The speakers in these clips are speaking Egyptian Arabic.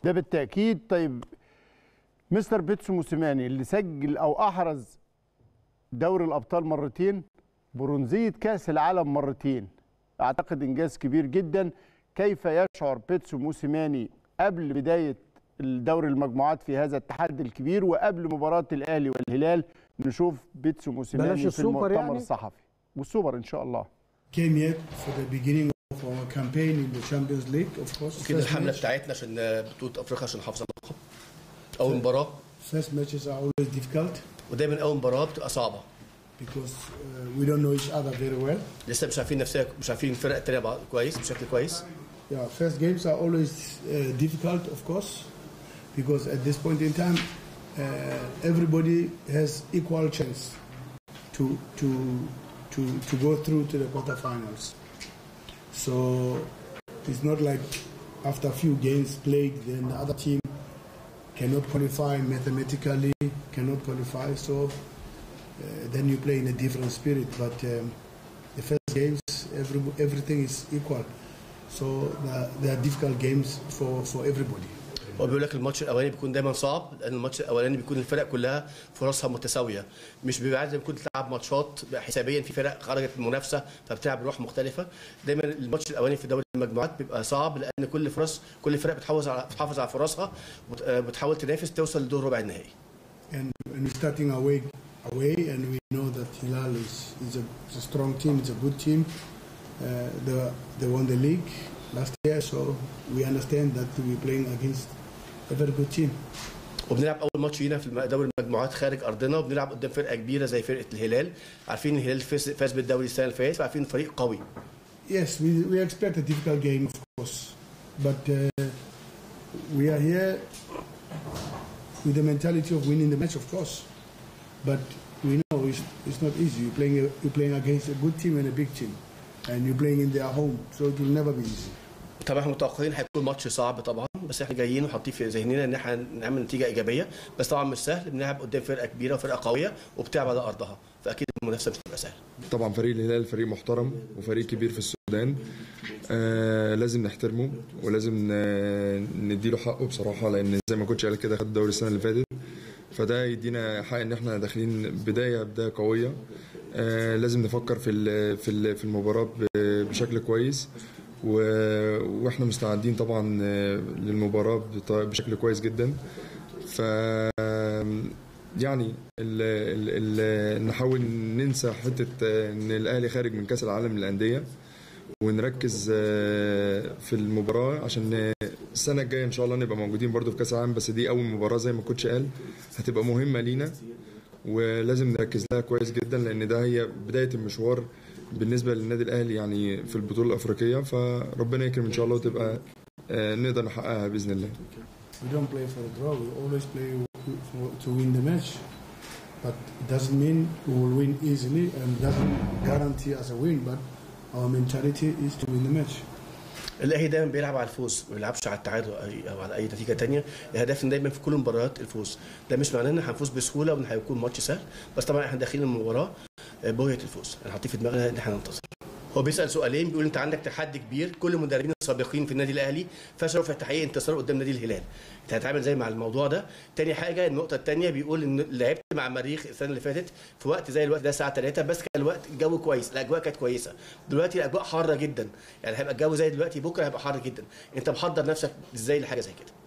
ده بالتاكيد طيب مستر بيتسو موسيماني اللي سجل او احرز دوري الابطال مرتين برونزيه كاس العالم مرتين اعتقد انجاز كبير جدا كيف يشعر بيتسو موسيماني قبل بدايه الدوري المجموعات في هذا التحدي الكبير وقبل مباراه الاهلي والهلال نشوف بيتسو موسيماني بلاش في السوبر المؤتمر يعني؟ الصحفي والسوبر ان شاء الله came here for the beginning of our campaign in the Champions League, of course. كده First الحمله match, بتاعتنا عشان بطوله افريقيا عشان نحافظ على اللقب اول مباراه first matches are always difficult ودايما اول مباراه بتبقى صعبه because uh, we don't know each other very well. لسه مش عارفين نفسها مش عارفين الفرق التانيه بعض كويس بشكل كويس Yeah, first games are always uh, difficult, of course, because at this point in time, uh, everybody has equal chance to to to to go through to the quarterfinals. So it's not like after a few games played, then the other team cannot qualify mathematically, cannot qualify. So uh, then you play in a different spirit. But um, the first games, every, everything is equal. So the- they are difficult games for, for everybody. هو بيقول لك الماتش الاولاني بيكون دايما صعب لان الماتش الاولاني بيكون الفرق كلها فرصها متساويه مش بيبقى عادي بيكون تلعب ماتشات حسابيا في فرق خرجت من المنافسه فبتلعب بروح مختلفه دايما الماتش الاولاني في دوري المجموعات بيبقى صعب لان كل فرص كل فرق بتحافظ على بتحافظ على فرصها وبت- آه، بتحاول تنافس توصل لدور ربع النهائي And when we're starting away, away, and we know that Hilal is, is, a, is a strong team, it's a good team. Uh, they, they won the league last year, so we understand that we're playing against a very good team. وبنلعب اول ماتش لينا في الم- دوري المجموعات خارج ارضنا وبنلعب قدام فرقه كبيره زي فرقه الهلال عارفين ان الهلال فاز فاز بالدوري السنه اللي فاتت فعارفين فريق قوي Yes, we, we expect a difficult game, of course, but uh, we are here with the mentality of winning the match, of course. But we know it's, it's not easy. You're playing, a, you're playing against a good team and a big team, and you're playing in their home, so it will never be easy. طبعا احنا متوقعين هيكون ماتش صعب طبعا بس احنا جايين وحاطين في ذهننا ان احنا نعمل نتيجه ايجابيه بس طبعا مش سهل بنلعب قدام فرقه كبيره وفرقه قويه وبتلعب على ارضها فاكيد المنافسه مش هتبقى سهله طبعا فريق الهلال فريق محترم وفريق كبير في السودان آه لازم نحترمه ولازم ن- نديله حقه بصراحه لان زي ما كنتش قال كده خد الدوري السنه اللي فاتت فده يدينا حق ان احنا داخلين بدايه بدايه قويه آه لازم نفكر في ال- في ال- في المباراه ب- بشكل كويس و- واحنا مستعدين طبعا آه، للمباراه بط- بشكل كويس جدا ف يعني ال ال ال نحاول ننسى حته آه، ان الاهلي خارج من كاس العالم للانديه ونركز آه، في المباراه عشان السنه الجايه ان شاء الله نبقى موجودين برضو في كاس العالم بس دي اول مباراه زي ما الكوتش قال هتبقى مهمه لينا ولازم نركز لها كويس جدا لان ده هي بدايه المشوار بالنسبه للنادي الاهلي يعني في البطوله الافريقيه فربنا يكرم ان شاء الله وتبقى آه، نقدر نحققها باذن الله We don't play for a draw. We always play for, to win the match. But it doesn't mean we will win easily and doesn't guarantee us a win. But our mentality is to win the match. الاهلي دايما بيلعب على الفوز ما بيلعبش على التعادل أو أي- او على اي نتيجه تانية هدفنا دايما في كل المباريات الفوز ده مش معناه ان هنفوز بسهوله وان هيكون ماتش سهل بس طبعا احنا داخلين المباراه بغيه الفوز احنا حاطين في دماغنا ان احنا ننتصر هو بيسال سؤالين بيقول انت عندك تحدي كبير كل المدربين السابقين في النادي الاهلي فشلوا في تحقيق انتصار قدام نادي الهلال انت هتعمل زي مع الموضوع ده تاني حاجه النقطه الثانيه بيقول ان لعبت مع مريخ السنه اللي فاتت في وقت زي الوقت ده الساعه 3 بس كان الوقت الجو كويس الاجواء كانت كويسه دلوقتي الاجواء حاره جدا يعني هيبقى الجو زي دلوقتي بكره هيبقى حر جدا انت محضر نفسك ازاي لحاجه زي كده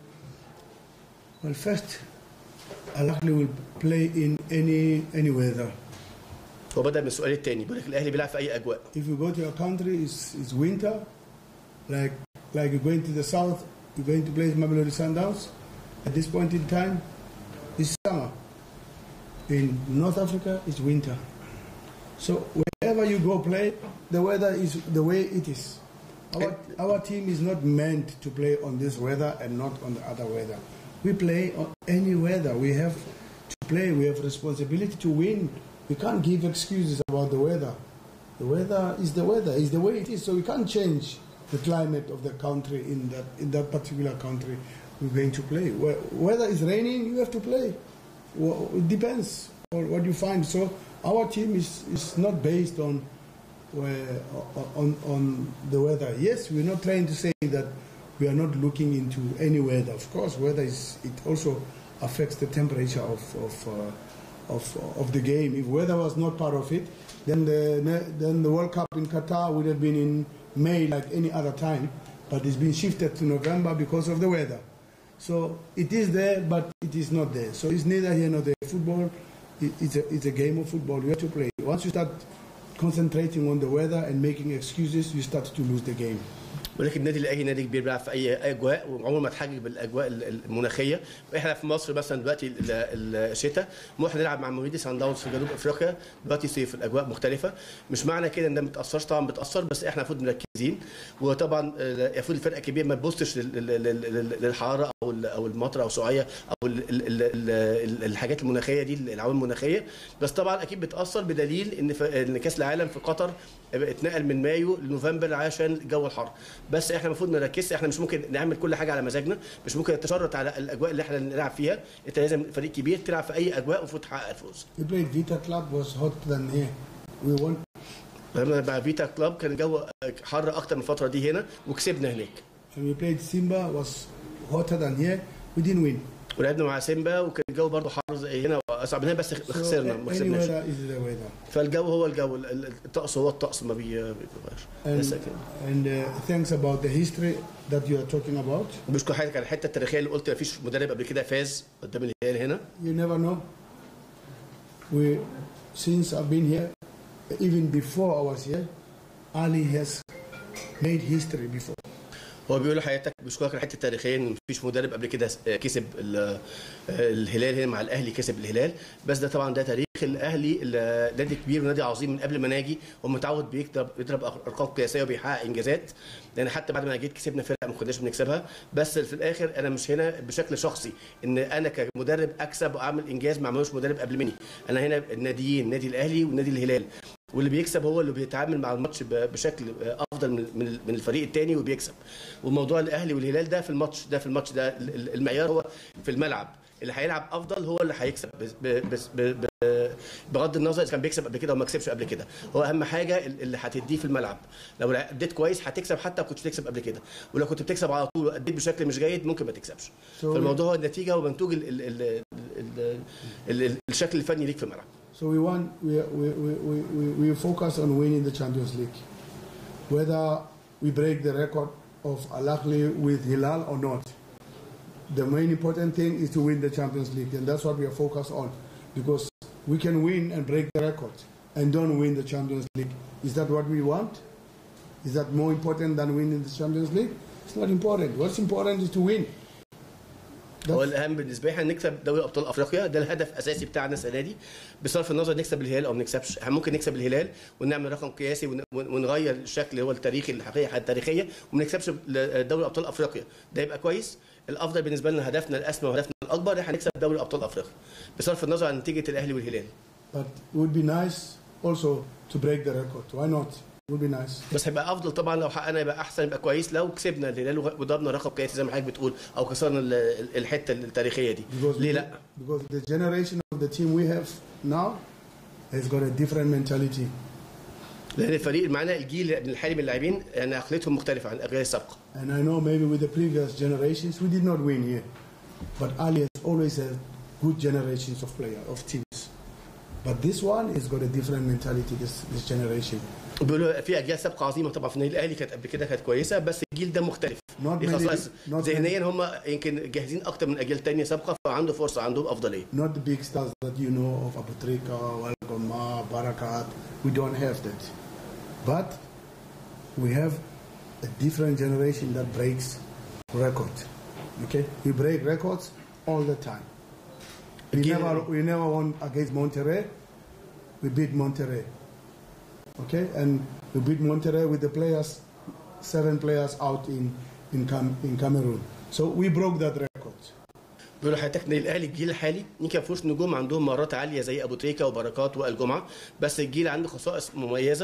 Well, first, Al Ahly will play in any any weather. هو بدا من السؤال الثاني بيقول لك الاهلي بيلعب في اي اجواء If you go to your country, it's, it's winter. Like like you're going to the south, you're going to play Mamelodi Sundowns. At this point in time, it's summer. In North Africa, it's winter. So wherever you go play, the weather is the way it is. Our, our team is not meant to play on this weather and not on the other weather. We play on any weather. We have to play. We have responsibility to win. We can't give excuses about the weather. The weather is the weather, is the way it is. So we can't change the climate of the country in that in that particular country we're going to play. Whe- Whether it's raining, you have to play. Well, it depends on what you find. So our team is, is not based on where, on on the weather. Yes, we're not trying to say that we are not looking into any weather. Of course, weather is it also affects the temperature of of, uh, of of the game. If weather was not part of it, then the then the World Cup in Qatar would have been in May like any other time, but it's been shifted to November because of the weather. So it is there, but it is not there. So it's neither here nor there. Football, i- it's a, it's a game of football. You have to play. Once you start concentrating on the weather and making excuses, you start to lose the game. ولكن النادي الاهلي نادي كبير بيلعب في اي اجواء وعمره ما اتحجج بالاجواء المناخيه واحنا في مصر مثلا دلوقتي ال- ال- الشتاء ممكن نلعب مع مولودي سان داونز في جنوب افريقيا دلوقتي صيف الاجواء مختلفه مش معنى كده ان ده ما بتاثرش طبعا بتاثر بس احنا المفروض مركزين وطبعا آه، المفروض الفرقه الكبيره ما تبصش لل- لل- لل- لل- للحراره او ال- او المطر او سعيه او ال- ال- ال- ال- الحاجات المناخيه دي العوامل المناخيه بس طبعا اكيد بتاثر بدليل ان ف- ان كاس العالم في قطر اتنقل من مايو لنوفمبر عشان الجو الحر بس احنا المفروض ما نركزش احنا مش ممكن نعمل كل حاجه على مزاجنا مش ممكن نتشرط على الاجواء اللي احنا نلعب فيها انت لازم فريق كبير تلعب في اي اجواء المفروض تحقق الفوز We played Vita Club was hotter than here. We won. لما مع فيتا كلاب كان الجو حر اكتر من الفتره دي هنا وكسبنا هناك And we played Simba was hotter than here. We didn't win. ولعبنا مع سيمبا وكان الجو برضه حر زي هنا اصعب من هنا بس So خسرنا ما any كسبناش weather is the weather. فالجو هو الجو ال- ال- الطقس هو الطقس ما بي- بيتغيرش And, بس كده and uh, thanks about the history that you are talking about. بشكر حضرتك على الحته التاريخيه اللي قلت ما فيش مدرب قبل كده فاز قدام الهلال هنا You never know. We, since I've been here, even before I was here, Ali has made history before. هو بيقول لحضرتك بيشكرك على الحته التاريخيه ان مفيش مدرب قبل كده كسب ال- الهلال هنا مع الاهلي كسب الهلال بس ده طبعا ده تاريخ الاهلي ال- نادي كبير ونادي عظيم من قبل ما ناجي ومتعود بيضرب بيضرب ارقام قياسيه وبيحقق انجازات لان حتى بعد ما أنا جيت كسبنا فرق ما كناش بنكسبها بس في الاخر انا مش هنا بشكل شخصي ان انا كمدرب اكسب واعمل انجاز ما عملوش مدرب قبل مني انا هنا الناديين النادي الاهلي والنادي الهلال واللي بيكسب هو اللي بيتعامل مع الماتش ب- بشكل افضل من من من الفريق الثاني وبيكسب وموضوع الاهلي والهلال ده في الماتش ده في الماتش ده ال- ال- المعيار هو في الملعب اللي هيلعب افضل هو اللي هيكسب بس- ب- بس- ب- ب- بغض النظر اذا كان بيكسب قبل كده او ما كسبش قبل كده هو اهم حاجه ال- اللي هتديه في الملعب لو اديت كويس هتكسب حتى لو كنت بتكسب قبل كده ولو كنت بتكسب على طول واديت بشكل مش جيد ممكن ما تكسبش So- فالموضوع هو النتيجه ومنتوج ال ال ال ال ال ال الشكل الفني ليك في الملعب So we want we, we, we, we, we, we focus on winning the Champions League. Whether we break the record of Al Ahly with Hilal or not. The main important thing is to win the Champions League, and that's what we are focused on. Because we can win and break the record and don't win the Champions League. Is that what we want? Is that more important than winning the Champions League? It's not important. What's important is to win. هو الاهم بالنسبه لي احنا نكسب دوري ابطال افريقيا ده الهدف الاساسي بتاعنا السنه دي بصرف النظر نكسب الهلال او ما نكسبش احنا ممكن نكسب الهلال ونعمل رقم قياسي ون- ون- ونغير الشكل اللي هو التاريخي الحقيقه التاريخيه وما نكسبش ل- دوري ابطال افريقيا ده يبقى كويس الافضل بالنسبه لنا هدفنا الاسمى وهدفنا الاكبر احنا نكسب دوري ابطال افريقيا بصرف النظر عن نتيجه الاهلي والهلال But it would be nice also to break the record. Why not? It would be nice. بس هيبقى افضل طبعا لو حققنا يبقى احسن يبقى كويس لو كسبنا الهلال وغ- وضربنا رقم قياسي زي ما حضرتك بتقول او كسرنا ال- ال- الحته التاريخيه دي Because ليه لا؟ Because the generation of the team we have now has got a different mentality. لان الفريق اللي معانا الجيل الحالي من اللاعبين يعني عقليتهم مختلفه عن الاجيال السابقه And I know maybe with the previous generations we did not win here, but Ali has always had good generations of players of teams. But this one has got a different mentality. This this generation. وبيقولوا في اجيال سابقه عظيمه طبعا في النادي الاهلي كانت قبل كده كانت كويسه بس الجيل ده مختلف Not ليه many- خصائص not ذهنيا هم يمكن جاهزين اكتر من اجيال تانية سابقه فعنده فرصه عندهم افضليه Not the big stars that you know of Abu Trika, Walgoma, Barakat. We don't have that. But we have a different generation that breaks record. Okay? We break records all the time. We Again- never we never won against Monterrey. We beat Monterrey. Okay? And we beat Monterrey with the players, seven players out in in, Cam, in Cameroon. So we broke that record. بيقولوا حضرتك النادي الاهلي الجيل الحالي يمكن ما فيهوش نجوم عندهم مهارات عاليه زي ابو تريكه وبركات وائل جمعه بس الجيل عنده خصائص مميزه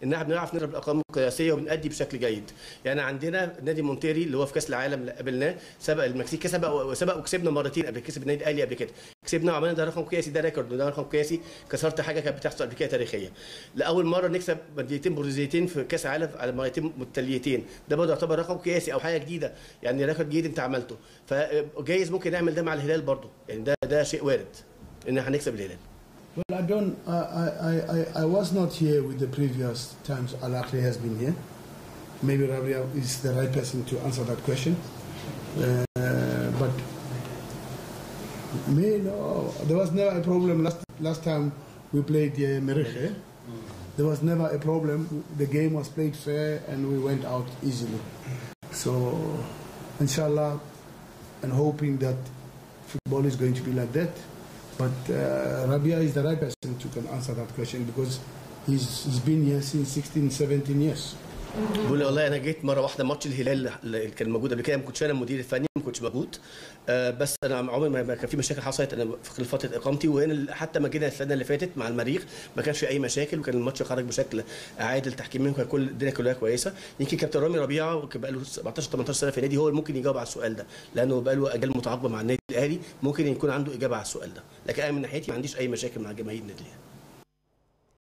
ان احنا بنعرف نضرب الارقام القياسيه وبنأدي بشكل جيد يعني عندنا نادي مونتيري اللي هو في كاس العالم اللي قابلناه سبق المكسيك كسب وسبق وكسبنا مرتين قبل كسب النادي الاهلي قبل كده كسبنا وعملنا ده رقم قياسي ده ريكورد وده رقم قياسي كسرت حاجه كانت بتحصل قبل كده تاريخيه لاول مره نكسب مدينتين برازيليتين في كاس العالم على مرتين متتاليتين ده برضه يعتبر رقم قياسي او حاجه جديده يعني ريكورد جديد انت عملته فجايز ممكن نعمل ده مع الهلال برضه يعني ده ده شيء وارد ان احنا هنكسب الهلال Well, I don't. I, I, I, I was not here with the previous times Al Ahly has been here. Maybe Rabia is the right person to answer that question. Uh, but me, no, there was never a problem last last time we played uh, Merche. There was never a problem. The game was played fair and we went out easily. So, inshallah, and hoping that football is going to be like that. But uh, Rabia is the right person to can answer that question because he's, he's been here since 16, 17 years. بقول لي والله انا جيت مره واحده ماتش الهلال اللي كان موجود قبل كده ما كنتش انا المدير الفني ما كنتش موجود آه بس انا عمري ما ما كان في مشاكل حصلت انا في خلال فتره اقامتي وهنا حتى ما جينا السنه اللي فاتت مع المريخ ما كانش في اي مشاكل وكان الماتش خرج بشكل عادل تحكيميا وكان كل الدنيا كلها كويسه يمكن كابتن رامي ربيعه وكان بقى له 17 18 سنه في النادي هو اللي ممكن يجاوب على السؤال ده لانه بقى له اجال متعاقبه مع النادي الاهلي ممكن يكون عنده اجابه على السؤال ده لكن انا من ناحيتي ما عنديش اي مشاكل مع جماهير النادي الاهلي